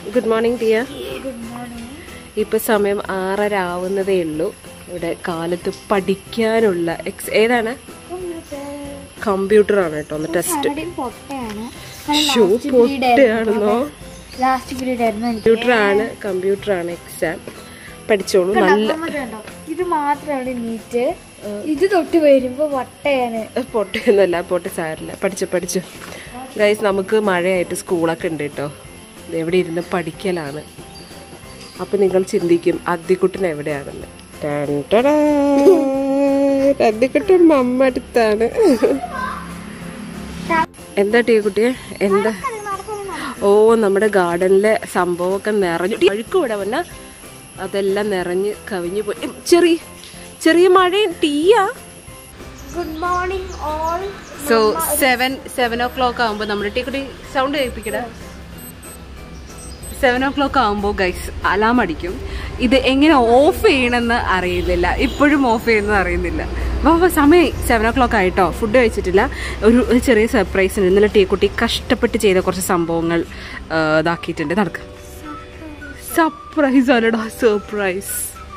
Good morning Tiya good morning ഇപ്പൊ സമയം ആറര ആവുന്നതേ ഉള്ളൂ ഇവിടെ കാലത്ത് പഠിക്കാനുള്ള എക്സ് ഏതാണ് കമ്പ്യൂട്ടർ ആണ് കേട്ടോ ഒന്ന് ടെസ്റ്റ് പൊട്ടയാണ് ഷൂ പൊട്ടുകയാണെന്നോ ലാസ്റ്റ് പീരീഡ് ആയിരുന്നു എനിക്ക് കമ്പ്യൂട്ടർ ആണ് കമ്പ്യൂട്ടർ ആണ് എക്സാം പഠിച്ചോളൂ നല്ല നമുക്ക് കണ്ടോ ഇത് മാത്രമാണ് നീറ്റ് ഇത് തൊട്ട് വരുമ്പോ വട്ടയാണ് പൊട്ടയൊന്നുമല്ല പൊട്ട സാരില്ല പഠിച്ചു പഠിച്ചു ഗൈസ് നമുക്ക് മഴയായിട്ട് സ്കൂളൊക്കെ ഉണ്ട് കേട്ടോ ഇത് എവിടെ ഇരുന്ന് പഠിക്കലാണ് അപ്പൊ നിങ്ങൾ ചിന്തിക്കും അദ്ദിക്കുട്ടൻ എവിടെയാണെന്ന് ടൻ ടടാ. അദ്ദിക്കുട്ടൻ മമ്മ അടുത്താണ് എന്താ ടീ കുട്ടിയെ എന്താ ഓ നമ്മുടെ ഗാർഡനിലെ സംഭവമൊക്കെ നിറഞ്ഞു അഴുക്കും ഇവിടെ വന്ന അതെല്ലാം നിറഞ്ഞ് കവിഞ്ഞു പോയി ഉം, ചെറിയ ചെറിയ മഴയും Tiya good morning all so seven seven o'clock ആകുമ്പോൾ നമ്മുടെ ടീക്കുട്ടി സൗണ്ട് കേൾപ്പിക്കട സെവൻ ഓ ക്ലോക്ക് ആകുമ്പോൾ ഗൈസ് അലാം അടിക്കും ഇത് എങ്ങനെ ഓഫ് ചെയ്യണമെന്ന് അറിയുന്നില്ല ഇപ്പോഴും ഓഫ് ചെയ്യുന്നത് അറിയുന്നില്ല അപ്പോൾ സമയം സെവൻ ഓ ക്ലോക്ക് ആയിട്ടോ ഫുഡ് കഴിച്ചിട്ടില്ല ഒരു ഒരു ചെറിയ സർപ്രൈസ് ഉണ്ട് ഇന്നലെ ടീക്കുട്ടി കഷ്ടപ്പെട്ട് ചെയ്ത കുറച്ച് സംഭവങ്ങൾ ആ, ഇതാക്കിയിട്ടുണ്ട് നടക്ക സർപ്രൈസ് ആണടാ സർപ്രൈസ്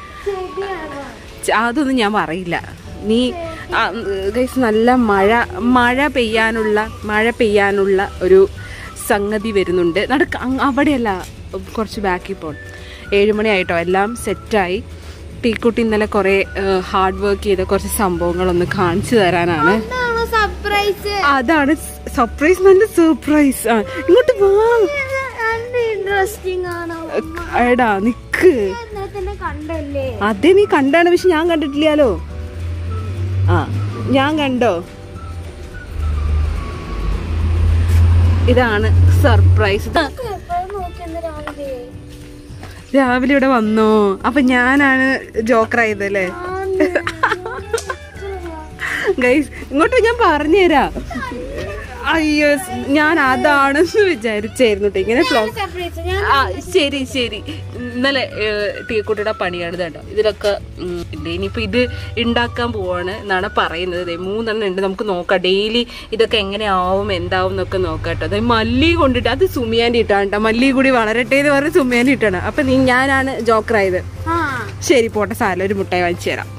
ച- അതൊന്നും ഞാൻ പറയില്ല നീ ഗൈസ് നല്ല മഴ മഴ പെയ്യാനുള്ള മഴ പെയ്യാനുള്ള ഒരു സംഗതി വരുന്നുണ്ട് നടക്ക അങ് അവിടെയല്ല കുറച്ച് ബാക്കിൽ പോകണം ഏഴുമണിയായിട്ടോ എല്ലാം സെറ്റായി ടീക്കുട്ടി ഇന്നലെ കുറേ ഹാർഡ് വർക്ക് ചെയ്ത കുറച്ച് സംഭവങ്ങളൊന്ന് കാണിച്ചു തരാനാണ് സർപ്രൈസ് അതാണ് സർപ്രൈസ് നല്ല സർപ്രൈസ് ആ ഇങ്ങോട്ട് വാ ഇൻട്രസ്റ്റിംഗ് ആണ് എടാ നിക്ക് ഇന്നലെ തന്നെ കണ്ടല്ലേ അതേ നീ കണ്ടാണ് പക്ഷെ ഞാൻ കണ്ടിട്ടില്ലല്ലോ ആ ഞാൻ കണ്ടോ ഇതാണ് സർപ്രൈസ് എപ്പോഴും നോക്കിയെന്ന് രാവിലെ രാവിലെ ഇവിടെ വന്നോ അപ്പൊ ഞാനാണ് ജോക്കറായതല്ലേ ഗൈസ് ഇങ്ങോട്ട് ഞാൻ പറഞ്ഞുതരാം അയ്യോ ഞാൻ അതാണെന്ന് വിചാരിച്ചായിരുന്നു ട്ടോ. ഇങ്ങനെ ഫ്ലോ സർപ്രൈസ് ഞാൻ ആ ശരി ശരി ഇന്നലെ ടീക്കുട്ടിയുടെ പണിയാണ് ഇത് കേട്ടോ ഇതിലൊക്കെ ഉം, ഉണ്ട് ഇനിയിപ്പോ ഇത് ഉണ്ടാക്കാൻ പോവാണ് എന്നാണ് പറയുന്നത് ദേ മൂന്നെണ്ണം ഉണ്ട് നമുക്ക് നോക്കാം ഡെയിലി ഇതൊക്കെ എങ്ങനെയാവും എന്താവും എന്നൊക്കെ നോക്കാം കേട്ടോ അതായത് മല്ലി കൊണ്ടിട്ട് അത് സുമിയാൻ്റെ ഇട്ടാണ് കേട്ടോ മല്ലി കൂടി വളരട്ടെ എന്ന് പറഞ്ഞ് സുമിയാൻ്റെ ഇട്ടാണ് അപ്പൊ നീ ഞാനാണ് ജോക്കറായത് ആ ശരി പോട്ടെ സാല ഒരു മുട്ടായി വാങ്ങിച്ചു തരാം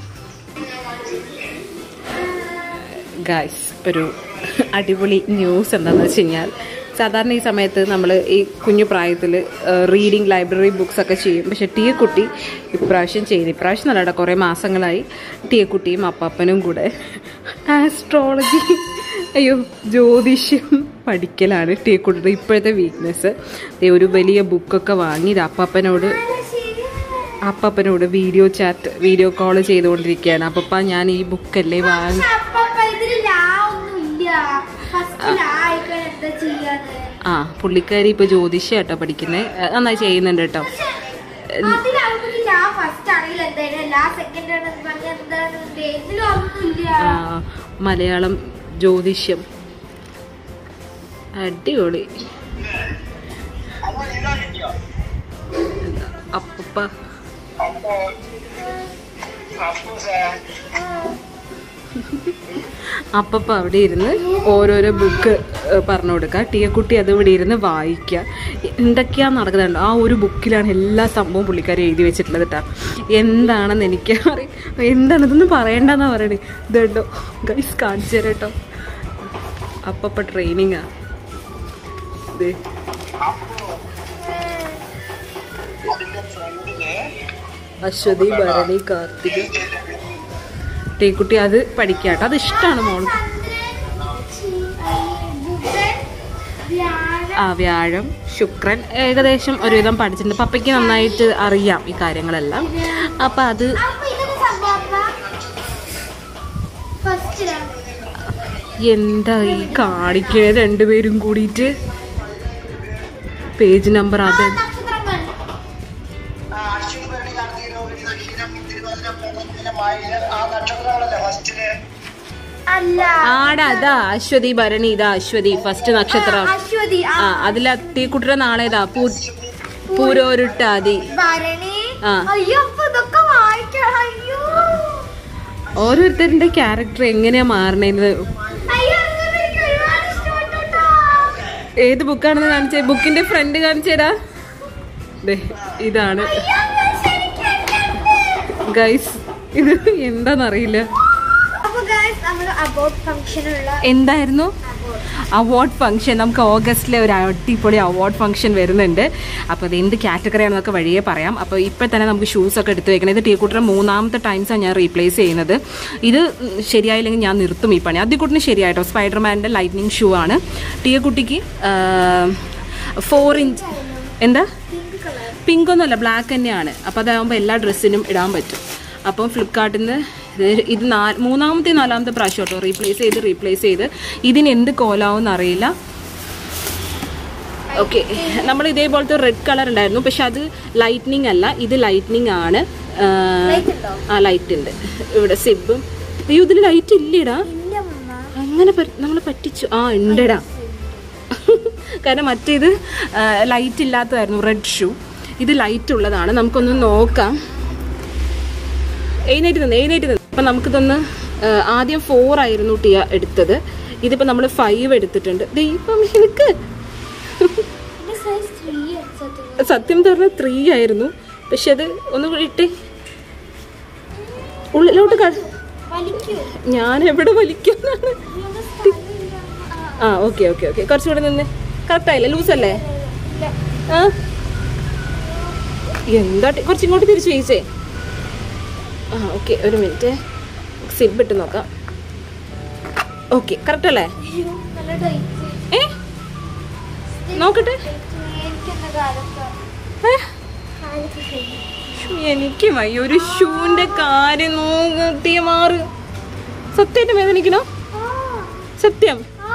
ഗായ്സ് ഒരു അടിപൊളി ന്യൂസ് എന്താണെന്ന് വെച്ച് കഴിഞ്ഞാൽ സാധാരണ ഈ സമയത്ത് നമ്മൾ ഈ കുഞ്ഞു പ്രായത്തിൽ റീഡിങ് ലൈബ്രറി ബുക്സ് ഒക്കെ ചെയ്യും പക്ഷെ ടീ കുട്ടി ഇപ്രാവശ്യം ചെയ്തു ഇപ്രാവശ്യം നല്ല കുറേ മാസങ്ങളായി ടീ കുട്ടിയും അപ്പാപ്പനും കൂടെ ആസ്ട്രോളജി അയ്യോ ജ്യോതിഷം പഠിക്കലാണ് ടീ കുട്ടിയുടെ ഇപ്പോഴത്തെ വീക്ക്നെസ് ഒരു വലിയ ബുക്കൊക്കെ വാങ്ങി ഇത് അപ്പാപ്പനോട് അപ്പപ്പനോട് വീഡിയോ ചാറ്റ് വീഡിയോ കോൾ ചെയ്തുകൊണ്ടിരിക്കുകയാണ് അപ്പപ്പ ഞാൻ ഈ ബുക്കല്ലേ വാങ്ങി ഇതിൽ ലാ ഒന്നുമില്ല ഫസ്റ്റ് ലാ ആയിക്കാൻ എന്താ ചെയ്യാന്ന് ആ പുള്ളിക്കാരി ഇപ്പൊ ജ്യോതിഷം കേട്ടോ പഠിക്കുന്നത് നന്നായി ചെയ്യുന്നുണ്ട് കേട്ടോ അതിലാവുമ്പോൾ ലാ ഫസ്റ്റ് ആണെങ്കിൽ എന്തായാലും ലാ സെക്കൻഡ് ആണെന്ന് പറഞ്ഞാൽ എന്താണ് ഇതിലും ഒന്നുമില്ല ആ, മലയാളം ജ്യോതിഷം അടിപൊളി അപ്പപ്പ അപ്പപ്പ അവിടെ ഇരുന്ന് ഓരോരോ ബുക്ക് പറഞ്ഞു കൊടുക്കുക ടീയക്കുട്ടി അത് ഇവിടെ ഇരുന്ന് വായിക്കുക എന്തൊക്കെയാ നടക്കുന്നുണ്ടോ ആ ഒരു ബുക്കിലാണ് എല്ലാ സംഭവവും പുള്ളിക്കാരി എഴുതി വെച്ചിട്ടുള്ളത് കേട്ടോ എന്താണെന്ന് എനിക്ക് അറിയാം എന്താണ് ഇതൊന്നും പറയണ്ടെന്നാ പറയണേ ഇതുണ്ടോ ഗൈസ് കാണിച്ചു തരാം കേട്ടോ അപ്പപ്പ ട്രെയിനിങ്ങാ ദേ അശ്വതി ഭരണി കാർത്തിക ടീക്കുട്ടി അത് പഠിക്കാട്ടോ അത് ഇഷ്ടമാണ് മോൾക്ക് ആ വ്യാഴം ശുക്രൻ ഏകദേശം ഒരുവിധം പഠിച്ചിട്ടുണ്ട് പപ്പയ്ക്ക് നന്നായിട്ട് അറിയാം ഈ കാര്യങ്ങളെല്ലാം അപ്പം അത് ഫസ്റ്റ് എന്താ ഈ കാണിക്കുന്നത് രണ്ടുപേരും കൂടിയിട്ട് പേജ് നമ്പർ അത് നക്ഷത്രങ്ങൾ അല്ല ആടാ അതാ അശ്വതി ഭരണി ഇതാ അശ്വതി ഫസ്റ്റ് നക്ഷത്രം അശ്വതി ആ അതിലെ തീക്കുട്ടിയുടെ നാളേതാ പൂ പൂരോരുട്ടാതി ഭരണി ആ. അയ്യോ അപ്പൊ ഇതൊക്കെ വായിക്കണം അയ്യോ ഓരോരുത്തരുടെ ക്യാരക്ടർ എങ്ങനെയാ മാറണേന്ന് അയ്യോ അങ്ങനെ എനിക്ക് ഒരുപാട് ഇഷ്ടപ്പെട്ടു ട്ടോ. ഏത് ബുക്കാണെന്ന് കാണിച്ചേ ബുക്കിന്റെ ഫ്രണ്ട് കാണിച്ചേരാ ദേ, ഇതാണ് ഗൈസ് ഇത് എന്താന്നറിയില്ല അപ്പൊ ഗൈസ് നമ്മൾ അബൌട്ട് ഫംഗ്ഷനുള്ള എന്തായിരുന്നു അവാർഡ് ഫംഗ്ഷൻ നമുക്ക് ഓഗസ്റ്റിലെ ഒരു അടിപൊളി അവാർഡ് ഫംഗ്ഷൻ വരുന്നുണ്ട് അപ്പോൾ അത് എന്ത് കാറ്റഗറി ആണെന്നൊക്കെ വഴിയേ പറയാം അപ്പോൾ ഇപ്പോൾ തന്നെ നമുക്ക് ഷൂസ് ഒക്കെ എടുത്ത് വെക്കണം ഇത് ടീക്കൂട്ടറെ മൂന്നാമത്തെ ടൈംസാണ് ഞാൻ റീപ്ലേസ് ചെയ്യുന്നത് ഇത് ശരിയായില്ലെങ്കിൽ ഞാൻ നിർത്തും ഈ പണി അതിക്കുട്ടിന് ശരിയായിട്ടോ സ്പൈഡർമാൻ്റെ ലൈറ്റ്നിങ് ഷൂ ആണ് ടീയക്കുട്ടിക്ക് ഫോർ ഇഞ്ച് എന്താ പിങ്ക് ഒന്നുമല്ല ബ്ലാക്ക് തന്നെയാണ് അപ്പോൾ അതാകുമ്പോൾ എല്ലാ ഡ്രസ്സിനും ഇടാൻ പറ്റും അപ്പം ഫ്ലിപ്കാർട്ടിൽ നിന്ന് ഇത് ഇത് നാ മൂന്നാമത്തെ നാലാമത്തെ പ്രാവശ്യം കേട്ടോ റീപ്ലേസ് ചെയ്ത് റീപ്ലേസ് ചെയ്ത് ഇതിന് എന്ത് കോലാവും അറിയില്ല ഓക്കെ നമ്മൾ ഇതേപോലത്തെ റെഡ് കളർ ഉണ്ടായിരുന്നു പക്ഷെ അത് ലൈറ്റ്നിങ് അല്ല ഇത് ലൈറ്റ്നിങ് ആണ് ആ, ആ ലൈറ്റ് ഉണ്ട് ഇവിടെ സിബും അയ്യോ ഇതിന് ലൈറ്റ് ഇല്ലേടാ ഇല്ല മമ്മ അങ്ങനെ നമ്മൾ പറ്റിച്ചു ആ ഉണ്ടടാ കാരണം മറ്റേത് ലൈറ്റ് ഇല്ലാത്തതായിരുന്നു റെഡ് ഷൂ ഇത് ലൈറ്റ് ഉള്ളതാണ് നമുക്കൊന്ന് നോക്കാം എഴുന്നേറ്റ് നിന്ന് എഴുന്നേറ്റ് നിന്ന് അപ്പം നമുക്കിതൊന്ന് ആ, ആദ്യം ഫോർ ആയിരുന്നു ടിയ എടുത്തത് ഇതിപ്പോൾ നമ്മൾ ഫൈവ് എടുത്തിട്ടുണ്ട് ദൈവം എനിക്ക് എന്റെ സൈസ് ത്രീ സത്യം സത്യം പറഞ്ഞാൽ ത്രീ ആയിരുന്നു പക്ഷെ അത് ഒന്ന് കൂടി ഇട്ടേ ഉള്ളിലോട്ട് ക വലിക്കൂ ഞാൻ എവിടെ വലിക്കാനാണ് ഇവിടെ സ്ഥലമില്ല. ആ, ആ ഓക്കെ ഓക്കെ ഓക്കെ കുറച്ചുകൂടെ നിന്ന് കറക്റ്റ് ആയില്ലേ ലൂസ് അല്ലേ ഇല്ല. ആ എന്താ ടി- കുറച്ച് ഇങ്ങോട്ട് തിരിച്ചു ചോദിച്ചേ ആ ഓക്കെ ഒരു മിനിറ്റ് സിബ് ഇട്ട് നോക്കാം ഓക്കെ കറക്റ്റ് അല്ലേ അയ്യോ, നല്ല tight. ഏ നോക്കട്ടെ എനിക്കെന്താ കാലൊക്കെ ഏ? കാലൊക്കെ കഴിഞ്ഞു. ശ്ശോ, എനിക്ക് വയ്യ ഒരു ഷൂന്റെ കാര്യം നോക്കിയ മാറ് സത്യമായിട്ട് വേദനിക്കണോ ആ, സത്യം ആ.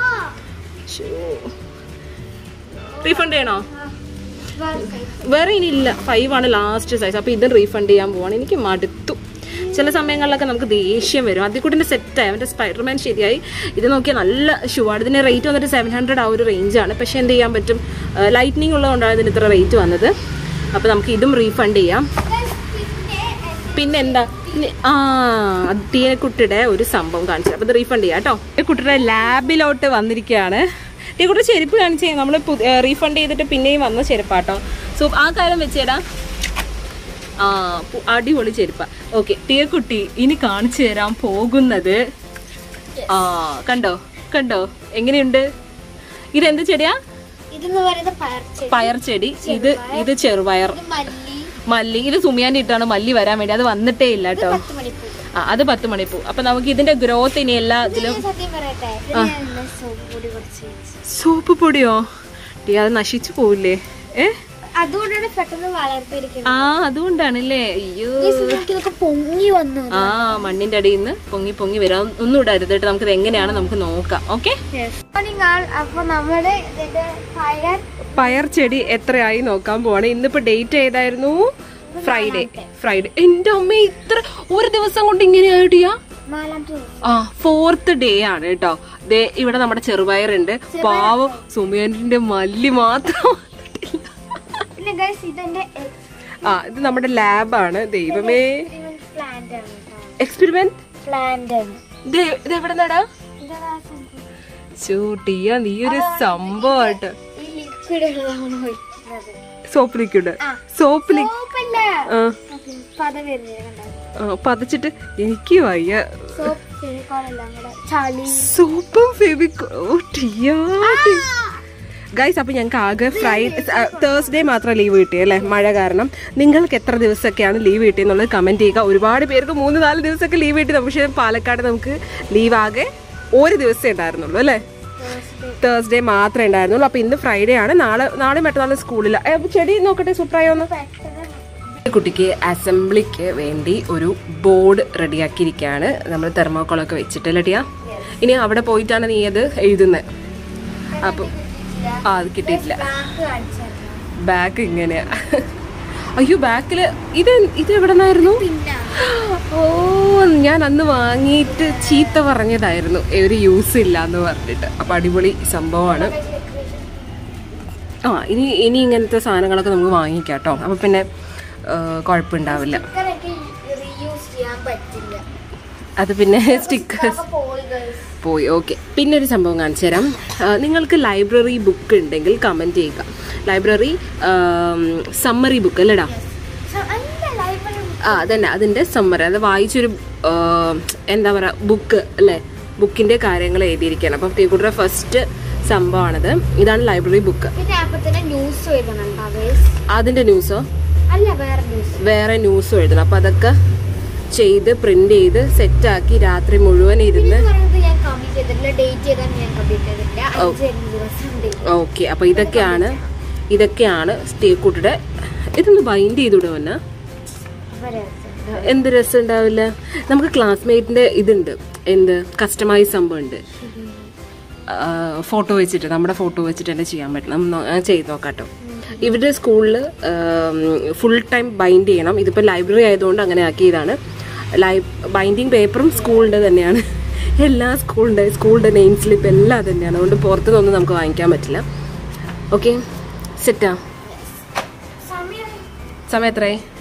റീഫണ്ട് ചെയ്യണോ ആ, വേറെ size. വേറെ ഇനി ഇല്ല ഫൈവ് ആണ് ലാസ്റ്റ് സൈസ് അപ്പോൾ ഇത് റീഫണ്ട് ചെയ്യാൻ പോവാണ് എനിക്ക് മടുത്തു ചില സമയങ്ങളിലൊക്കെ നമുക്ക് ദേഷ്യം വരും അതിൽ കൂടെ സെറ്റായി അവൻ്റെ സ്പൈഡർമാൻ ശരിയായി ഇത് നോക്കിയാൽ നല്ല ഷൂ ആണ് ഇതിൻ്റെ റേറ്റ് വന്നിട്ട് സെവൻ ഹൺഡ്രഡ് ആ ഒരു റേഞ്ചാണ് പക്ഷേ എന്ത് ചെയ്യാൻ പറ്റും ലൈറ്റ്നിങ് ഉള്ളതുകൊണ്ടാണ് ഇതിന് ഇത്ര റേറ്റ് വന്നത് അപ്പോൾ നമുക്ക് ഇതും റീഫണ്ട് ചെയ്യാം Guys, പിന്നെ പിന്നെ എന്താ ഇനി- ആ ടീനക്കുട്ടിയുടെ ഒരു സംഭവം കാണിച്ചു അപ്പോൾ ഇത് റീഫണ്ട് ചെയ്യാം കേട്ടോ കുട്ടിയുടെ ലാബിലോട്ട് വന്നിരിക്കുകയാണ് ടീക്കുട്ടി ചെരുപ്പ് കാണിച്ചേ നമ്മൾ റീഫണ്ട് ചെയ്തിട്ട് പിന്നെയും വന്ന ചെരുപ്പാട്ടോ സോ ആ കാര്യം വെച്ചേടാ ആ പു- അടിപൊളി ചെരുപ്പ ഓക്കെ ടീയക്കുട്ടി ഇനി കാണിച്ചു തരാൻ പോകുന്നത് ആ കണ്ടോ കണ്ടോ എങ്ങനെയുണ്ട് ഇതെന്ത് ചെടിയാ ഇതെന്ന് പറയുന്നത് പയർച്ചെടി പയർ ചെടി ഇത് ഇത് ചെറുപയർ ഇത് മല്ലി മല്ലി ഇത് സുമിയാൻ്റെ ഇട്ടാണ് മല്ലി വരാൻ വേണ്ടി അത് വന്നിട്ടേ ഇല്ല കേട്ടോ പത്ത് മണിപ്പൂ ആ അത് പത്ത് മണിപ്പൂ അപ്പൊ നമുക്ക് ഇതിന്റെ ഗ്രോത്ത് ഇനി എല്ലാ ഇതിലും ഞാൻ സത്യം പറയട്ടെ ഇത് ഞാൻ സോപ്പ് പൊടി കുറച്ച് വെച്ചു സോപ്പ് പൊടിയോ ടീ അത് നശിച്ചു പോവില്ലേ ഏ അതുകൊണ്ടാണ് പെട്ടെന്ന് വളർത്തിയിരിക്കുന്നത് ആ അതുകൊണ്ടാണല്ലേ അയ്യോ ഇതൊക്കെ പൊങ്ങി വന്നു ആ മണ്ണിന്റെ അടിയിൽ നിന്ന് പൊങ്ങി പൊങ്ങി വരാം ഒന്നും ഇടരുത് കേട്ടോ നമുക്കിത് എങ്ങനെയാണ് നമുക്ക് നോക്കാം ഓക്കെ നിങ്ങൾ അപ്പൊ നമ്മുടെ ഇതിന്റെ ഫയർ പയർ ചെടി എത്രയായി നോക്കാൻ പോവാണ് ഇന്നിപ്പോ ഡേറ്റ് ഏതായിരുന്നു ഫ്രൈഡേ ഫ്രൈഡേ എന്റെ അമ്മ ഇത്ര ഒരു ദിവസം കൊണ്ട് ഇങ്ങനെയായിട്ടിയാ നാലാമത്തെ ദിവസം ആ ഫോർത്ത് ഡേ ആണ് കേട്ടോ ദേ ഇവിടെ നമ്മുടെ ചെറുപയറുണ്ട് പാവം സുമിയന്റെ മല്ലി മാത്രം വന്നിട്ടില്ല. പിന്നെ ഗൈസ് ഇതെന്റെ ആ ഇത് നമ്മുടെ ലാബാണ് ദൈവമേ പ്ലാന്റ് ആണ് കേട്ടോ എക്സ്പെരിമെന്റ് പ്ലാന്റ് ആണ് ഇത് എവിടെ നടാ ഇതാ സംഭവം. ചൂട്ടിയ നീ ഒരു സംഭവമായിട്ട് ഈ ലിക്വിഡ് ഉള്ളതാണ് ഒഴിക്കുന്നത് സോപ്പ് ലിക്വിഡ് ആ. സോപ്പ് ലിക്വിഡ് സോപ്പല്ല ആ പത വരുന്നത് കണ്ടോ ആ, പതച്ചിട്ട് എനിക്ക് വയ്യ സോപ്പ് ഫെവിക്കോളെല്ലാം കൂടെ ചളി സോപ്പും ഫെവിക്കോ ഗൈസ് അപ്പൊ ഞങ്ങൾക്ക് ആകെ ഫ്രൈഡേ തേഴ്സ്ഡേ മാത്രം ലീവ് കിട്ടി അല്ലേ മഴ കാരണം നിങ്ങൾക്ക് എത്ര ദിവസമൊക്കെയാണ് ലീവ് കിട്ടിയെന്നുള്ളത് കമന്റ് ചെയ്യുക ഒരുപാട് പേർക്ക് മൂന്ന് നാല് ദിവസമൊക്കെ ലീവ് കിട്ടി പക്ഷേ പാലക്കാട് നമുക്ക് ലീവ് ആകെ ഒരു ദിവസമേ ഉണ്ടായിരുന്നുള്ളൂ അല്ലേ തേഴ്സ്ഡേ മാത്രമേ ഉണ്ടായിരുന്നുള്ളൂ അപ്പൊ ഇന്ന് ഫ്രൈഡേ ആണ് നാളെ നാളെ മറ്റന്നാൾ സ്കൂളില്ല ഏ, അപ്പൊ ചെടി നോക്കട്ടെ സൂപ്പറായോ ഒന്ന് കുട്ടിക്ക് അസംബ്ലിക്ക് വേണ്ടി ഒരു ബോർഡ് റെഡിയാക്കിയിരിക്കുകയാണ് നമ്മൾ തെർമോക്കോളൊക്കെ വെച്ചിട്ട് ലട്ടിയ ഇനി അവിടെ പോയിട്ടാണ് നീ അത് എഴുതുന്നത് അപ്പം ആ അത് കിട്ടിയിട്ടില്ല ബാങ്ക് കാണിച്ചായിരുന്നു ബാക്ക് ഇങ്ങനെയാ അയ്യോ ബാക്കില് ഇത് ഇത് എവിടെ നിന്നായിരുന്നു പിന്നെ ഓ ഞാൻ അന്ന് വാങ്ങിയിട്ട് ചീത്ത പറഞ്ഞതായിരുന്നു ഒരു യൂസ് ഇല്ല എന്ന് പറഞ്ഞിട്ട് അപ്പൊ അടിപൊളി സംഭവമാണ് ആ ഇനി ഇനി ഇങ്ങനത്തെ സാധനങ്ങളൊക്കെ നമുക്ക് വാങ്ങിക്കാം കേട്ടോ അപ്പൊ പിന്നെ ആ, കുഴപ്പമുണ്ടാവില്ല സ്റ്റിക്കറൊക്കെ റീയൂസ് ചെയ്യാൻ പറ്റില്ല അത് പിന്നെ സ്റ്റിക്കേഴ്സ് അപ്പൊ പോയി ഗൈസ് പോയി ഓക്കെ പിന്നെ ഒരു സംഭവം കാണിച്ചു തരാം ആ, നിങ്ങൾക്ക് ലൈബ്രറി ബുക്ക് ഉണ്ടെങ്കിൽ കമൻറ്റ് ചെയ്യുക ലൈബ്രറി സമ്മറി ബുക്ക് അല്ലേടാ So, എന്താ ലൈബ്രറി ആ അതന്നെ അതിന്റെ സമ്മറി അത് വായിച്ചൊരു ആ, എന്താ പറയുക ബുക്ക് അല്ലേ ബുക്കിന്റെ കാര്യങ്ങൾ എഴുതിയിരിക്കുകയാണ് അപ്പം തീക്കുട്ടിയുടെ ഫസ്റ്റ് സംഭവമാണിത് ഇതാണ് ലൈബ്രറി ബുക്ക് പിന്നെ അപ്പൊ തന്നെ ന്യൂസ് എഴുതണുണ്ടാവേ അതിന്റെ ന്യൂസോ അല്ല വേറെ ന്യൂസ് വേറെ ന്യൂസും എഴുതണം അപ്പം അതൊക്കെ ചെയ്ത് പ്രിന്റ് ചെയ്ത് സെറ്റാക്കി രാത്രി മുഴുവൻ ഇരുന്ന് പിന്നെ പറയുന്നത് ഞാൻ കമ്പ്ലീറ്റ് ചെയ്തിട്ടില്ല ഡേറ്റ് ചെയ്താൽ ഞാൻ കമ്പ്ലീറ്റ് ചെയ്തിട്ടില്ല അഞ്ച് ദിവസം ഡേറ്റ് ഓക്കെ അപ്പോൾ ഇതൊക്കെയാണ് ഇതൊക്കെയാണ് സ്റ്റേക്കുട്ടിയുടെ ഇതൊന്ന് ബൈൻഡ് ചെയ്തുവിടെ വന്ന എന്ത് രസം ഉണ്ടാവില്ല നമുക്ക് ക്ലാസ്മേറ്റിന്റെ ഇതുണ്ട് എന്ത് കസ്റ്റമൈസ് സംഭവം ഉണ്ട് ഫോട്ടോ വെച്ചിട്ട് നമ്മുടെ ഫോട്ടോ വെച്ചിട്ട് തന്നെ ചെയ്യാൻ പറ്റണം നോ- ഞാൻ ചെയ്ത് നോക്കാട്ടോ ഇവരുടെ സ്കൂളിൽ ഫുൾ ടൈം ബൈൻഡ് ചെയ്യണം ഇതിപ്പോൾ ലൈബ്രറി ആയതുകൊണ്ട് അങ്ങനെ ആക്കിയതാണ് ലൈ ബൈൻഡിങ് പേപ്പറും സ്കൂളിൻ്റെ തന്നെയാണ് എല്ലാ സ്കൂളിൻ്റെ സ്കൂളിൻ്റെ നെയിം സ്ലിപ്പ് എല്ലാം അത് തന്നെയാണ് അതുകൊണ്ട് പുറത്തുനിന്നൊന്നും നമുക്ക് വാങ്ങിക്കാൻ പറ്റില്ല ഓക്കെ സെറ്റാ സമയം സമയം എത്രയായി